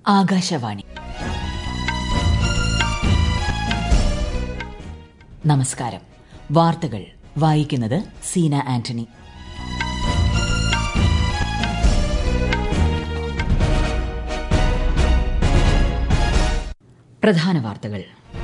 ആകാശവാണി നമസ്കാരം വാർത്തകൾ വായിക്കുന്നത് സീന ആന്റണി പ്രധാന വാർത്തകൾ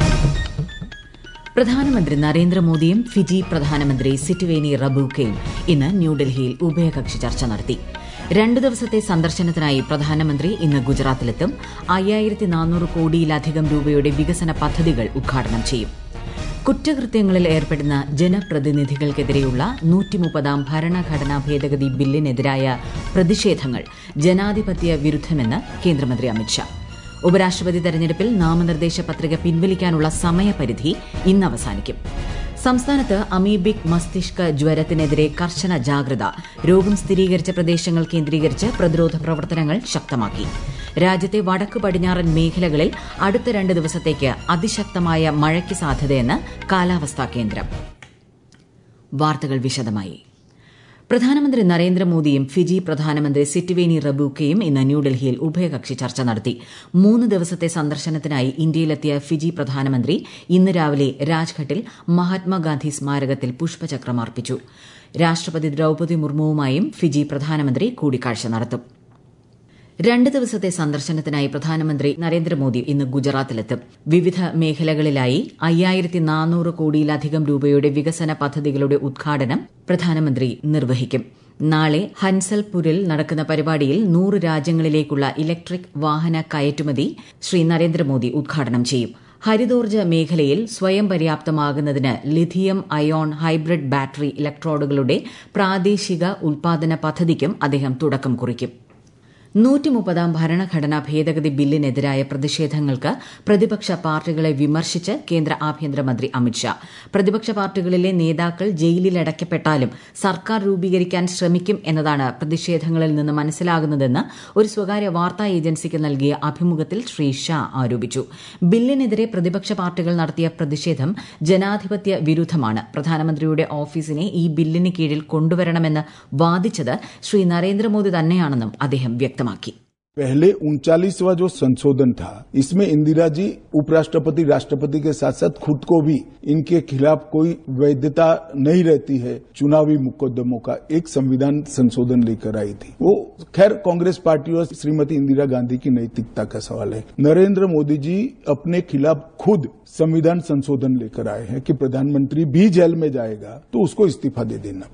പ്രധാനമന്ത്രി നരേന്ദ്രമോദിയും ഫിജി പ്രധാനമന്ത്രി സിറ്റുവേനി റബൂക്കയും ഇന്ന് ന്യൂഡൽഹിയിൽ ഉഭയകക്ഷി ചർച്ച നടത്തി രണ്ടു ദിവസത്തെ സന്ദർശനത്തിനായി പ്രധാനമന്ത്രി ഇന്ന് ഗുജറാത്തിലെത്തും അയ്യായിരത്തി നാനൂറ് കോടിയിലധികം രൂപയുടെ വികസന പദ്ധതികൾ ഉദ്ഘാടനം ചെയ്യും കുറ്റകൃത്യങ്ങളിൽ ഏർപ്പെടുന്ന ജനപ്രതിനിധികൾക്കെതിരെയുള്ള നൂറ്റിമുപ്പതാം ഭരണഘടനാ ഭേദഗതി ബില്ലിനെതിരായ പ്രതിഷേധങ്ങൾ ജനാധിപത്യ വിരുദ്ധമെന്ന് കേന്ദ്രമന്ത്രി അമിത്ഷാ ഉപരാഷ്ട്രപതി തെരഞ്ഞെടുപ്പിൽ നാമനിർദ്ദേശ പത്രിക പിൻവലിക്കാനുള്ള സമയപരിധി ഇന്ന് അവസാനിക്കും സംസ്ഥാനത്ത് അമീബിക് മസ്തിഷ്ക ജ്വരത്തിനെതിരെ കർശന ജാഗ്രത രോഗം സ്ഥിരീകരിച്ച പ്രദേശങ്ങൾ കേന്ദ്രീകരിച്ച് പ്രതിരോധ പ്രവർത്തനങ്ങൾ ശക്തമാക്കി രാജ്യത്തെ വടക്കു പടിഞ്ഞാറൻ മേഖലകളിൽ അടുത്ത രണ്ട് ദിവസത്തേക്ക് അതിശക്തമായ മഴയ്ക്ക് സാധ്യതയെന്ന് കാലാവസ്ഥാ കേന്ദ്രം വാർത്തകൾ വിശദമായി പ്രധാനമന്ത്രി നരേന്ദ്രമോദിയും ഫിജി പ്രധാനമന്ത്രി സിറ്റുവേനി റബൂക്കയും ഇന്ന് ന്യൂഡൽഹിയിൽ ഉഭയകക്ഷി ചർച്ച നടത്തി മൂന്ന് ദിവസത്തെ സന്ദർശനത്തിനായി ഇന്ത്യയിലെത്തിയ ഫിജി പ്രധാനമന്ത്രി ഇന്ന് രാവിലെ രാജ്ഘട്ടിൽ മഹാത്മാഗാന്ധി സ്മാരകത്തിൽ പുഷ്പചക്രം അർപ്പിച്ചു രാഷ്ട്രപതി ദ്രൌപദി മുർമുവുമായും ഫിജി പ്രധാനമന്ത്രി കൂടിക്കാഴ്ച നടത്തും രണ്ട് ദിവസത്തെ സന്ദർശനത്തിനായി പ്രധാനമന്ത്രി നരേന്ദ്രമോദി ഇന്ന് ഗുജറാത്തിലെത്തും വിവിധ മേഖലകളിലായി അയ്യായിരത്തി നാനൂറ് കോടിയിലധികം രൂപയുടെ വികസന പദ്ധതികളുടെ ഉദ്ഘാടനം പ്രധാനമന്ത്രി നിർവഹിക്കും നാളെ ഹൻസൽപൂരിൽ നടക്കുന്ന പരിപാടിയിൽ നൂറ് രാജ്യങ്ങളിലേക്കുള്ള ഇലക്ട്രിക് വാഹന കയറ്റുമതി ശ്രീ നരേന്ദ്രമോദി ഉദ്ഘാടനം ചെയ്യും ഹരിതോർജ്ജ മേഖലയിൽ സ്വയം പര്യാപ്തമാകുന്നതിന് ലിഥിയം അയോൺ ഹൈബ്രിഡ് ബാറ്ററി ഇലക്ട്രോഡുകളുടെ പ്രാദേശിക ഉൽപാദന പദ്ധതിക്കും അദ്ദേഹം തുടക്കം കുറിക്കും നൂറ്റിമുപ്പതാം ഭരണഘടനാ ഭേദഗതി ബില്ലിനെതിരായ പ്രതിഷേധങ്ങൾക്ക് പ്രതിപക്ഷ പാർട്ടികളെ വിമർശിച്ച് കേന്ദ്ര ആഭ്യന്തരമന്ത്രി അമിത്ഷാ പ്രതിപക്ഷ പാർട്ടികളിലെ നേതാക്കൾ ജയിലിലടയ്ക്കപ്പെട്ടാലും സർക്കാർ രൂപീകരിക്കാൻ ശ്രമിക്കും എന്നതാണ് പ്രതിഷേധങ്ങളിൽ നിന്ന് മനസ്സിലാകുന്നതെന്ന് ഒരു സ്വകാര്യ വാർത്താ ഏജൻസിക്ക് നൽകിയ അഭിമുഖത്തിൽ ശ്രീ ഷാ ആരോപിച്ചു ബില്ലിനെതിരെ പ്രതിപക്ഷ പാർട്ടികൾ നടത്തിയ പ്രതിഷേധം ജനാധിപത്യ വിരുദ്ധമാണ് പ്രധാനമന്ത്രിയുടെ ഓഫീസിനെ ഈ ബില്ലിന് കീഴിൽ കൊണ്ടുവരണമെന്ന് വാദിച്ചത് ശ്രീ നരേന്ദ്രമോദി തന്നെയാണെന്നും അദ്ദേഹം വ്യക്തമാക്കി पहले उनचालीसवा जो संशोधन था इसमें इंदिरा जी उपराष्ट्रपति राष्ट्रपति के साथ साथ खुद को भी इनके खिलाफ कोई वैधता नहीं रहती है चुनावी मुकदमों का एक संविधान संशोधन लेकर आई थी वो खैर कांग्रेस पार्टी और श्रीमती इंदिरा गांधी की नैतिकता का सवाल है नरेंद्र मोदी जी अपने खिलाफ खुद संविधान संशोधन लेकर आए हैं कि प्रधानमंत्री भी जेल में जाएगा तो उसको इस्तीफा दे देना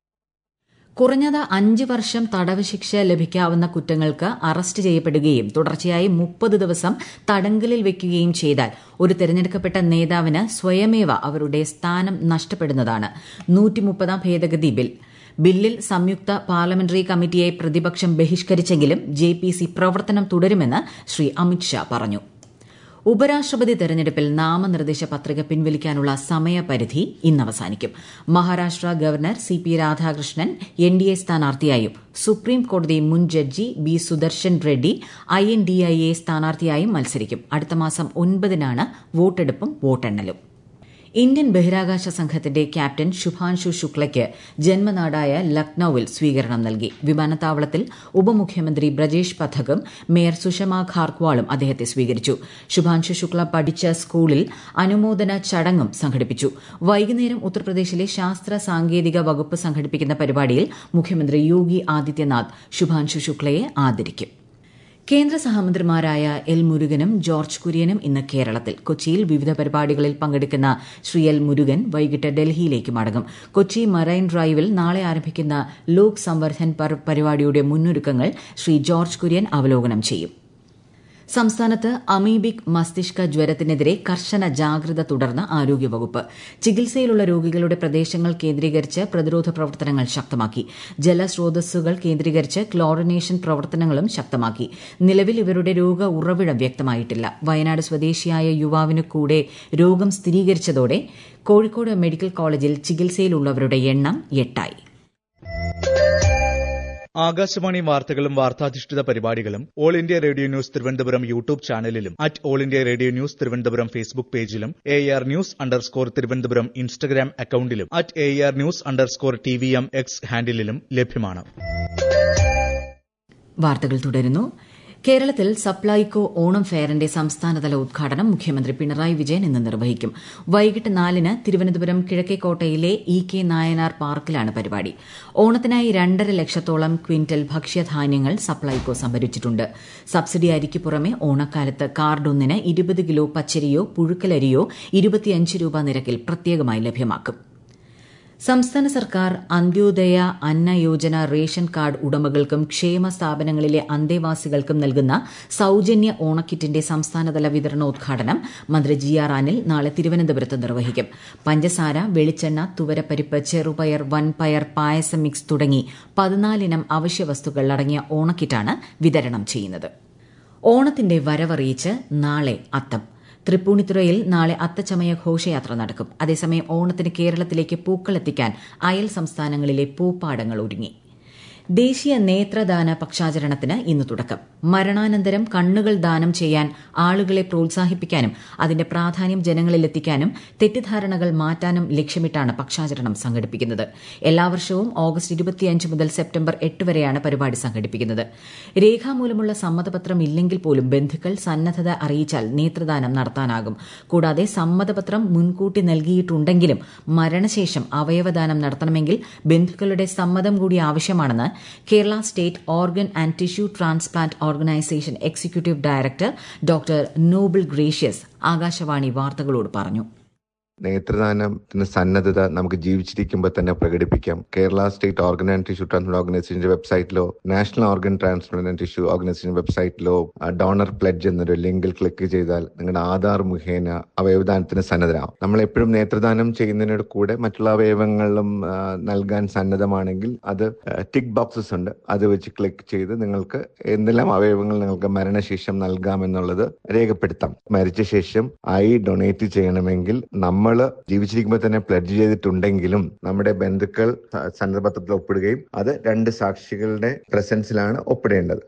കുറഞ്ഞത് അഞ്ച് വർഷം തടവ് ശിക്ഷ ലഭിക്കാവുന്ന കുറ്റങ്ങൾക്ക് അറസ്റ്റ് ചെയ്യപ്പെടുകയും തുടർച്ചയായി മുപ്പത് ദിവസം തടങ്കലിൽ വയ്ക്കുകയും ചെയ്താൽ ഒരു തെരഞ്ഞെടുക്കപ്പെട്ട നേതാവിന് സ്വയമേവ അവരുടെ സ്ഥാനം നഷ്ടപ്പെടുന്നതാണ് നൂറ്റിമുപ്പതാം ഭേദഗതി ബിൽ ബില്ലിൽ സംയുക്ത പാർലമെന്ററി കമ്മിറ്റിയെ പ്രതിപക്ഷം ബഹിഷ്കരിച്ചെങ്കിലും ജെ പി സി പ്രവർത്തനം തുടരുമെന്ന് ശ്രീ അമിത്ഷാ പറഞ്ഞു ഉപരാഷ്ട്രപതി തെരഞ്ഞെടുപ്പിൽ നാമനിർദ്ദേശ പത്രിക പിൻവലിക്കാനുള്ള സമയപരിധി ഇന്ന് അവസാനിക്കും Maharashtra governor C P Radhakrishnan N D A സ്ഥാനാർത്ഥിയായും സുപ്രീം കോടതി മുൻ judge B Sudarshan Reddy I N D I A സ്ഥാനാർത്ഥിയായും മത്സരിക്കും അടുത്ത മാസം ഒൻപതിനാണ് വോട്ടെടുപ്പും വോട്ടെണ്ണലും ഇന്ത്യൻ ബഹിരാകാശ സംഘത്തിന്റെ ക്യാപ്റ്റൻ ശുഭാൻഷു ശുക്ലയ്ക്ക് ജന്മനാടായ ലക്നൌവിൽ സ്വീകരണം നൽകി വിമാനത്താവളത്തിൽ ഉപമുഖ്യമന്ത്രി ബ്രജേഷ് പഥകും മേയർ സുഷമ ഖാർക്വാളും അദ്ദേഹത്തെ സ്വീകരിച്ചു ശുഭാൻഷു ശുക്ല പഠിച്ച സ്കൂളിൽ അനുമോദന ചടങ്ങും സംഘടിപ്പിച്ചു വൈകുന്നേരം ഉത്തർപ്രദേശിലെ ശാസ്ത്ര സാങ്കേതിക വകുപ്പ് സംഘടിപ്പിക്കുന്ന പരിപാടിയിൽ മുഖ്യമന്ത്രി യോഗി ആദിത്യനാഥ് ശുഭാൻഷു ശുക്ലയെ ആദരിക്കും കേന്ദ്ര സഹമന്ത്രിമാരായ എൽ മുരുകനും ജോർജ് കുര്യനും ഇന്ന് കേരളത്തിൽ കൊച്ചിയിൽ വിവിധ പരിപാടികളിൽ പങ്കെടുക്കുന്ന ശ്രീ എൽ മുരുകൻ വൈകിട്ട് ഡൽഹിയിലേക്ക് മടങ്ങും കൊച്ചി മറൈൻ ഡ്രൈവിൽ നാളെ ആരംഭിക്കുന്ന ലോക് സംവർദ്ധൻ പരിപാടിയുടെ മുന്നൊരുക്കങ്ങൾ ശ്രീ ജോർജ് കുര്യൻ അവലോകനം ചെയ്യും സംസ്ഥാനത്ത് അമീബിക് മസ്തിഷ്ക ജ്വരത്തിനെതിരെ കർശന ജാഗ്രത തുടർന്ന് ആരോഗ്യവകുപ്പ് ചികിത്സയിലുള്ള രോഗികളുടെ പ്രദേശങ്ങൾ കേന്ദ്രീകരിച്ച് പ്രതിരോധ പ്രവർത്തനങ്ങൾ ശക്തമാക്കി ജലസ്രോതസ്സുകൾ കേന്ദ്രീകരിച്ച് ക്ലോറിനേഷൻ പ്രവർത്തനങ്ങളും ശക്തമാക്കി നിലവിൽ ഇവരുടെ രോഗ ഉറവിടം വ്യക്തമായിട്ടില്ല വയനാട് സ്വദേശിയായ യുവാവിന് കൂടെ രോഗം സ്ഥിരീകരിച്ചതോടെ കോഴിക്കോട് മെഡിക്കൽ കോളേജിൽ ചികിത്സയിലുള്ളവരുടെ എണ്ണം എട്ടായി ആകാശവാണി വാർത്തകളും വാർത്താധിഷ്ഠിത പരിപാടികളും all India radio news Thiruvananthapuram YouTube ചാനലിലും at all India radio news Thiruvananthapuram Facebook പേജിലും A R news underscore Thiruvananthapuram Instagram അക്കൌണ്ടിലും at A R news underscore T V M X ഹാൻഡിലും ലഭ്യമാണ് വാർത്തകൾ തുടരുന്നു കേരളത്തിൽ സപ്ലൈകോ ഓണം ഫെയറിന്റെ സംസ്ഥാനതല ഉദ്ഘാടനം മുഖ്യമന്ത്രി പിണറായി വിജയൻ ഇന്ന് നിർവഹിക്കും വൈകിട്ട് നാലിന് തിരുവനന്തപുരം കിഴക്കേക്കോട്ടയിലെ ഇ കെ നായനാർ പാർക്കിലാണ് പരിപാടി ഓണത്തിനായി രണ്ടര ലക്ഷത്തോളം ക്വിന്റൽ ഭക്ഷ്യധാന്യങ്ങൾ സപ്ലൈകോ സംഭരിച്ചിട്ടുണ്ട് സബ്സിഡി അരിക്ക് പുറമെ ഓണക്കാലത്ത് കാർഡൊന്നിന് ഇരുപത് കിലോ പച്ചരിയോ പുഴുക്കലരിയോ ഇരുപത്തിയഞ്ച് രൂപ നിരക്കിൽ പ്രത്യേകമായി ലഭ്യമാക്കും സംസ്ഥാന സർക്കാർ അന്ത്യോദയ അന്ന യോജന റേഷൻ കാർഡ് ഉടമകൾക്കും ക്ഷേമ സ്ഥാപനങ്ങളിലെ അന്തേവാസികൾക്കും നൽകുന്ന സൌജന്യ ഓണക്കിറ്റിന്റെ സംസ്ഥാനതല വിതരണോദ്ഘാടനം മന്ത്രി ജി ആർ അനിൽ നാളെ തിരുവനന്തപുരത്ത് നിർവഹിക്കും പഞ്ചസാര വെളിച്ചെണ്ണ തുവരപ്പരിപ്പ് ചെറുപയർ വൻപയർ പായസം മിക്സ് തുടങ്ങി പതിനാലിനം അവശ്യവസ്തുക്കൾ അടങ്ങിയ ഓണക്കിറ്റാണ് വിതരണം ചെയ്യുന്നത് ഓണത്തിന്റെ വരവറിയിച്ച് നാളെ അത്തം തൃപ്പൂണിത്തുറയിൽ നാളെ അത്തച്ചമയ ഘോഷയാത്ര നടക്കും അതേസമയം ഓണത്തിന് കേരളത്തിലേക്ക് പൂക്കളെത്തിക്കാൻ അയൽ സംസ്ഥാനങ്ങളിലെ പൂപ്പാടങ്ങൾ ഒരുങ്ങി ദേശീയ നേത്രദാന പക്ഷാചരണത്തിന് ഇന്ന് തുടക്കം മരണാനന്തരം കണ്ണുകൾ ദാനം ചെയ്യാൻ ആളുകളെ പ്രോത്സാഹിപ്പിക്കാനും അതിന്റെ പ്രാധാന്യം ജനങ്ങളിലെത്തിക്കാനും തെറ്റിദ്ധാരണകൾ മാറ്റാനും ലക്ഷ്യമിട്ടാണ് പക്ഷാചരണം സംഘടിപ്പിക്കുന്നത് എല്ലാ വർഷവും ഓഗസ്റ്റ് ഇരുപത്തിയഞ്ച് മുതൽ സെപ്റ്റംബർ എട്ട് വരെയാണ് പരിപാടി സംഘടിപ്പിക്കുന്നത് രേഖാമൂലമുള്ള സമ്മതപത്രം ഇല്ലെങ്കിൽ പോലും ബന്ധുക്കൾ സന്നദ്ധത അറിയിച്ചാൽ നേത്രദാനം നടത്താനാകും കൂടാതെ സമ്മതപത്രം മുൻകൂട്ടി നൽകിയിട്ടുണ്ടെങ്കിലും മരണശേഷം അവയവദാനം നടത്തണമെങ്കിൽ ബന്ധുക്കളുടെ സമ്മതം കൂടി ആവശ്യമാണെന്ന് Kerala state organ and tissue transplant organisation executive director doctor Noble Gracious Akashvani വാർത്തകളോട് പറഞ്ഞു നേത്രദാനത്തിന് സന്നദ്ധത നമുക്ക് ജീവിച്ചിരിക്കുമ്പോൾ തന്നെ പ്രകടിപ്പിക്കാം Kerala state organ and tissue transplant ഓർഗനൈസേഷന്റെ വെബ്സൈറ്റിലോ national organ transplant and tissue organisation വെബ്സൈറ്റിലോ ഡോണർ പ്ലഡ്ജ് എന്നൊരു ലിങ്കിൽ ക്ലിക്ക് ചെയ്താൽ നിങ്ങളുടെ ആധാർ മുഖേന അവയവദാനത്തിന് സന്നദ്ധരാകും നമ്മൾ എപ്പോഴും നേത്രദാനം ചെയ്യുന്നതിനോട് കൂടെ മറ്റുള്ള അവയവങ്ങളിലും നൽകാൻ സന്നദ്ധമാണെങ്കിൽ അത് ടിക്ക് ബോക്സസ് ഉണ്ട് അത് വെച്ച് ക്ലിക്ക് ചെയ്ത് നിങ്ങൾക്ക് എന്തെല്ലാം അവയവങ്ങൾ നിങ്ങൾക്ക് മരണശേഷം നൽകാമെന്നുള്ളത് രേഖപ്പെടുത്താം മരിച്ച ശേഷം ഐ ഡൊണേറ്റ് ചെയ്യണമെങ്കിൽ നമ്മൾ ജീവിച്ചിരിക്കുമ്പോൾ തന്നെ പ്ലഡ്ജ് ചെയ്തിട്ടുണ്ടെങ്കിലും നമ്മുടെ ബന്ധുക്കൾ സന്നദ്ധപത്രത്തിൽ ഒപ്പിടുകയും അത് രണ്ട് സാക്ഷികളുടെ പ്രസൻസിലാണ് ഒപ്പിടേണ്ടത്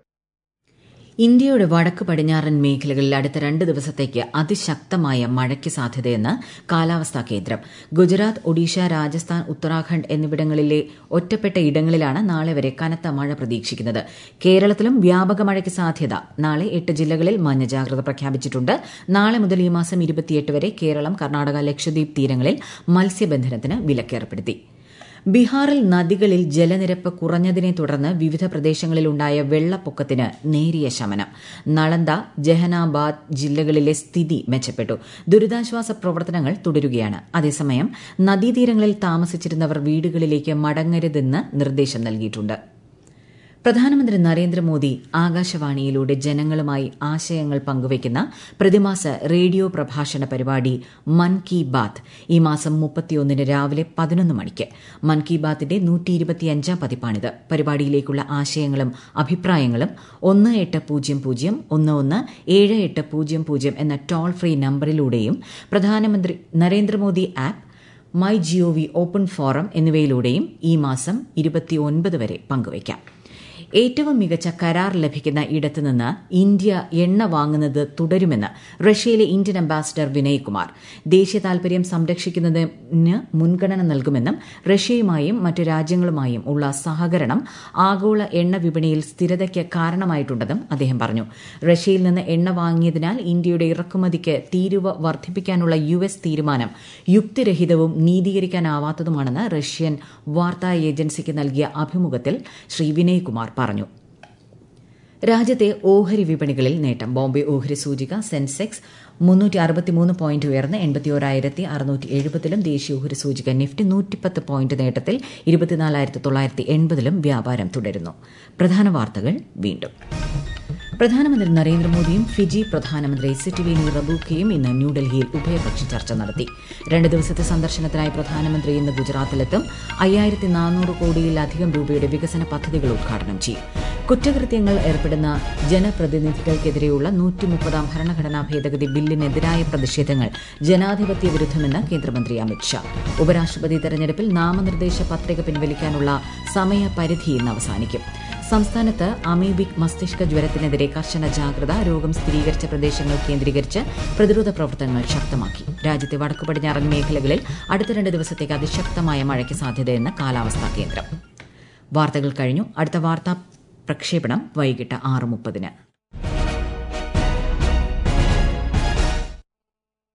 ഇന്ത്യയുടെ വടക്ക് പടിഞ്ഞാറൻ മേഖലകളിൽ അടുത്ത രണ്ട് ദിവസത്തേക്ക് അതിശക്തമായ മഴയ്ക്ക് സാധ്യതയെന്ന് കാലാവസ്ഥാ കേന്ദ്രം ഗുജറാത്ത് ഒഡീഷ രാജസ്ഥാൻ ഉത്തരാഖണ്ഡ് എന്നിവിടങ്ങളിലെ ഒറ്റപ്പെട്ട ഇടങ്ങളിലാണ് നാളെ വരെ കനത്ത മഴ പ്രതീക്ഷിക്കുന്നത് കേരളത്തിലും വ്യാപക മഴയ്ക്ക് സാധ്യത നാളെ എട്ട് ജില്ലകളിൽ മഞ്ഞ ജാഗ്രത പ്രഖ്യാപിച്ചിട്ടുണ്ട് നാളെ മുതൽ ഈ മാസം ഇരുപത്തിയെട്ട് വരെ കേരളം കർണാടക ലക്ഷദ്വീപ് തീരങ്ങളിൽ മത്സ്യബന്ധനത്തിന് വിലക്കേർപ്പെടുത്തി ബീഹാറിൽ നദികളിൽ ജലനിരപ്പ് കുറഞ്ഞതിനെ തുടർന്ന് വിവിധ പ്രദേശങ്ങളിലുണ്ടായ വെള്ളപ്പൊക്കത്തിന് നേരിയ ശമനം നളന്ദ ജഹനാബാദ് ജില്ലകളിലെ സ്ഥിതി മെച്ചപ്പെട്ടു ദുരിതാശ്വാസ പ്രവർത്തനങ്ങൾ തുടരുകയാണ് അതേസമയം നദീതീരങ്ങളിൽ താമസിച്ചിരുന്നവർ വീടുകളിലേക്ക് മടങ്ങരുതെന്ന് നിർദ്ദേശം നൽകിയിട്ടുണ്ട് പ്രധാനമന്ത്രി നരേന്ദ്രമോദി ആകാശവാണിയിലൂടെ ജനങ്ങളുമായി ആശയങ്ങൾ പങ്കുവയ്ക്കുന്ന പ്രതിമാസ റേഡിയോ പ്രഭാഷണ പരിപാടി മൻ കി ബാത്ത് ഈ മാസം മുപ്പത്തിയൊന്നിന് രാവിലെ പതിനൊന്ന് മണിക്ക് മൻ കി ബാത്തിന്റെ നൂറ്റി ഇരുപത്തിയഞ്ചാം പതിപ്പാണിത് പരിപാടിയിലേക്കുള്ള ആശയങ്ങളും അഭിപ്രായങ്ങളും ഒന്ന് എട്ട് പൂജ്യം പൂജ്യം ഒന്ന് ഒന്ന് ഏഴ് എട്ട് പൂജ്യം പൂജ്യം എന്ന ടോൾ ഫ്രീ നമ്പറിലൂടെയും പ്രധാനമന്ത്രി Narendra Modi app my G O V open forum എന്നിവയിലൂടെയും ഈ മാസം ഇരുപത്തിയൊൻപത് വരെ പങ്കുവയ്ക്കാം ഏറ്റവും മികച്ച കരാർ ലഭിക്കുന്ന ഇടത്തുനിന്ന് ഇന്ത്യ എണ്ണ വാങ്ങുന്നത് തുടരുമെന്ന് റഷ്യയിലെ ഇന്ത്യൻ അംബാസിഡർ വിനയ് കുമാർ ദേശീയ താൽപര്യം സംരക്ഷിക്കുന്നതിന് മുൻഗണന നൽകുമെന്നും റഷ്യയുമായും മറ്റു രാജ്യങ്ങളുമായും ഉള്ള സഹകരണം ആഗോള എണ്ണ വിപണിയിൽ സ്ഥിരതയ്ക്ക് കാരണമായിട്ടുണ്ടെന്നും അദ്ദേഹം പറഞ്ഞു റഷ്യയിൽ നിന്ന് എണ്ണ വാങ്ങിയതിനാൽ ഇന്ത്യയുടെ ഇറക്കുമതിക്ക് തീരുവ വർദ്ധിപ്പിക്കാനുള്ള യു എസ് തീരുമാനം യുക്തിരഹിതവും നീതീകരിക്കാനാവാത്തതുമാണെന്ന് റഷ്യൻ വാർത്താ ഏജൻസിക്ക് നൽകിയ അഭിമുഖത്തിൽ ശ്രീ വിനയ് കുമാർ പറഞ്ഞു രാജ്യത്തെ ഓഹരി വിപണികളിൽ നേട്ടം ബോംബെ ഓഹരി സൂചിക സെൻസെക്സ് മുന്നൂറ്റി അറുപത്തിമൂന്ന് പോയിന്റ് ഉയർന്ന് എൺപത്തിയോരായിരത്തി അറുന്നൂറ്റി എഴുപതിലും ദേശീയ ഓഹരി സൂചിക നിഫ്റ്റി നൂറ്റിപ്പത്ത് പോയിന്റ് നേട്ടത്തിൽ ഇരുപത്തിനാലായിരത്തി തൊള്ളായിരത്തി എൺപതിലും വ്യാപാരം തുടരുന്നു പ്രധാന വാർത്തകൾ വീണ്ടും പ്രധാനമന്ത്രി നരേന്ദ്രമോദിയും ഫിജി പ്രധാനമന്ത്രി സിറ്റിവേനി റബൂക്കയും ഇന്ന് ന്യൂഡൽഹിയിൽ ഉഭയകക്ഷി ചർച്ച നടത്തി രണ്ട് ദിവസത്തെ സന്ദർശനത്തിനായി പ്രധാനമന്ത്രി ഇന്ന് ഗുജറാത്തിലെത്തും അയ്യായിരത്തി നാനൂറ് കോടിയിലധികം രൂപയുടെ വികസന പദ്ധതികൾ ഉദ്ഘാടനം ചെയ്യും കുറ്റകൃത്യങ്ങൾ ഏർപ്പെടുന്ന ജനപ്രതിനിധികൾക്കെതിരെയുള്ള നൂറ്റിമുപ്പതാം ഭരണഘടനാ ഭേദഗതി ബില്ലിനെതിരായ പ്രതിഷേധങ്ങൾ ജനാധിപത്യ വിരുദ്ധമെന്ന് കേന്ദ്രമന്ത്രി അമിത്ഷാ ഉപരാഷ്ട്രപതി തെരഞ്ഞെടുപ്പിൽ നാമനിർദ്ദേശ പത്രിക പിൻവലിക്കാനുള്ള സമയപരിധി ഇന്ന് അവസാനിക്കും സംസ്ഥാനത്ത് അമീബിക് മസ്തിഷ്ക ജ്വരത്തിനെതിരെ കർശന ജാഗ്രത രോഗം സ്ഥിരീകരിച്ച പ്രദേശങ്ങൾ കേന്ദ്രീകരിച്ച് പ്രതിരോധ പ്രവർത്തനങ്ങൾ ശക്തമാക്കി രാജ്യത്തെ വടക്കു പടിഞ്ഞാറൻ മേഖലകളിൽ അടുത്ത രണ്ട് ദിവസത്തേക്ക് അതിശക്തമായ മഴയ്ക്ക് സാധ്യതയെന്ന് കാലാവസ്ഥാ കേന്ദ്രം വാർത്തകൾ കഴിഞ്ഞു അടുത്ത വാർത്താ പ്രക്ഷേപണം വൈകിട്ട് ആറ് മുപ്പതിന്